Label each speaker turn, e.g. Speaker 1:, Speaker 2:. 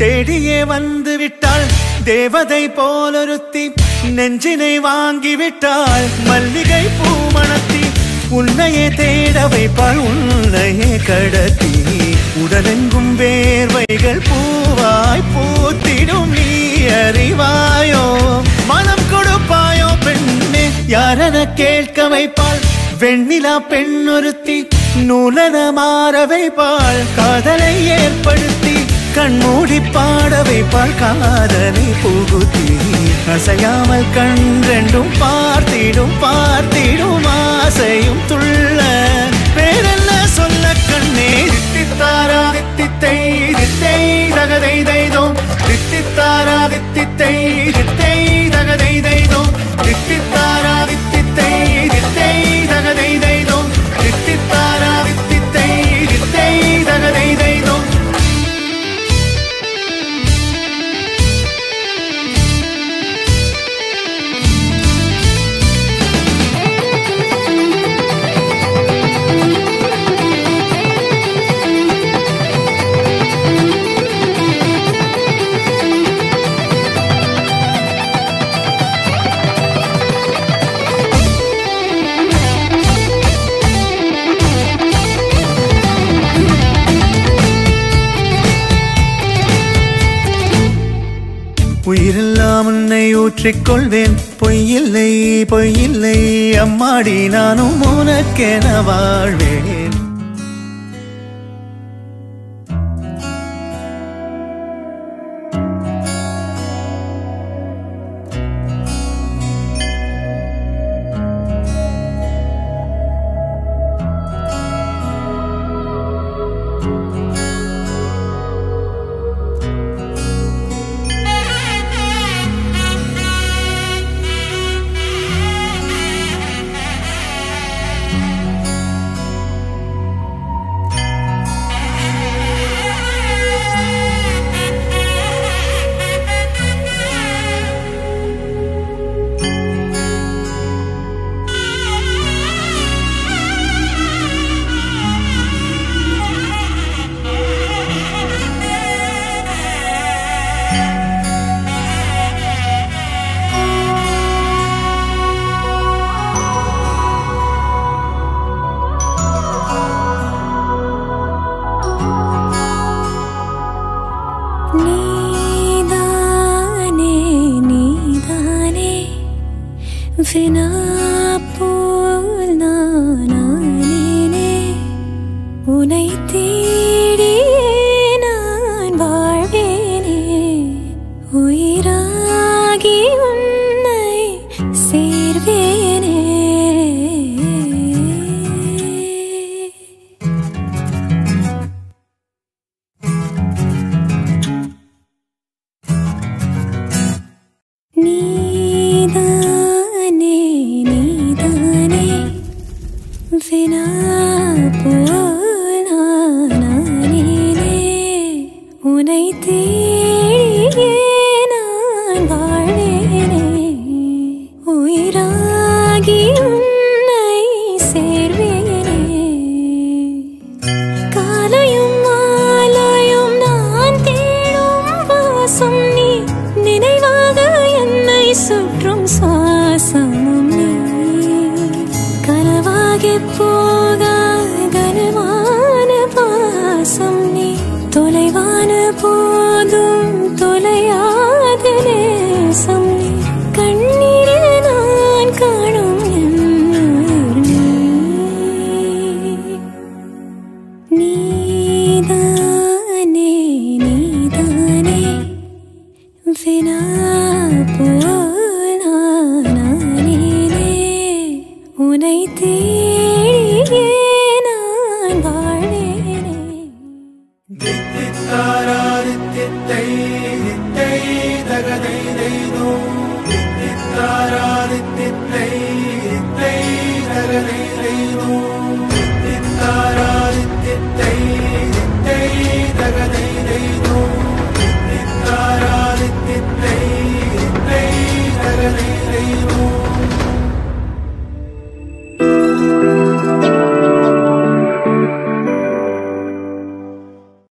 Speaker 1: தேடியே வந்து விட்டாள் தேவதை போலொருத்தி நெஞ்சினை வாங்கி விட்டாள் மல்லிகை பூமணத்தி உன்னையே தேட வைப்பாள் உன்னையே கடத்தி உடலெங்கும் வேர்வைகள் பூவாய் பூத்திடும் நீ அறிவாயோ மனம் கொடுப்பாயோ பெண்ணே யாரென கேட்க வைப்பாள் வெண்ணிலா பெண்ணொருத்தி நூலன மாற வைப்பாள் காதலை ஏற்படுத்தி கண்மூடி பாட வைப்பாள் காதலை புகுத்தி அசையாமல் கண் ரெண்டும் பார்த்திடும் பார்த்திடும் ஆசையும் துள்ள பேரெல்ல சொல்ல கண்ணே தித்தித்தாரா தித்தித்தை தித்தை தகதை தைதோம் தித்தித்தாரா தித்தித்தை தித்தை தகதை தைதோம் தித்தித்தாரா தித்தித்தை தித்தை தகதை தைதோம் தித்தித்தாரா தித்தித்தை தித்தை தகதை தைதோம் உயிரெல்லாம் உன்னை ஊற்றிக் கொள்வேன் பொய்யில்லை பொய்யில்லை அம்மாடி நானும் உனக்கென வாழ்வேன்
Speaker 2: நீதானே நீதானே வினா போல் நானானேனே உனை தேடியே நான் வாழ்வேனே உயிராகி உன்னை சேர்வேனே நீதானே நீதானே வினா போல் நானானேனே உனை தேடியே நான் வாழ்வேனே உயிராகி உன்னை சேர்வேனே காலையும் மாலையும் நான் தேடும் வாசம் நீ நினைவாக என்னை சுற்றும் சுவாசமும் நீ கனவாகி போக கனமான பாசம் நீ தொலைவான போதும் தொலையாத நேசம் நீ கண்ணீரில் நான் காணும் என் நீ நீதானே நீதானே வினா போல் நானானேனே உனை தேடியே நான் வாழ்வேனே
Speaker 1: தித்தித்தாராதித்தித்தை தித்தை தகதை தைதோ தித்தித்தாராதித்தித்தை தித்தை தகதை தைதோ தித்தித்தாராதித்தித்தை தித்தை தகதை தைதோ தித்தித்தாராதித்தித்தை தித்தை தகதை தைதோ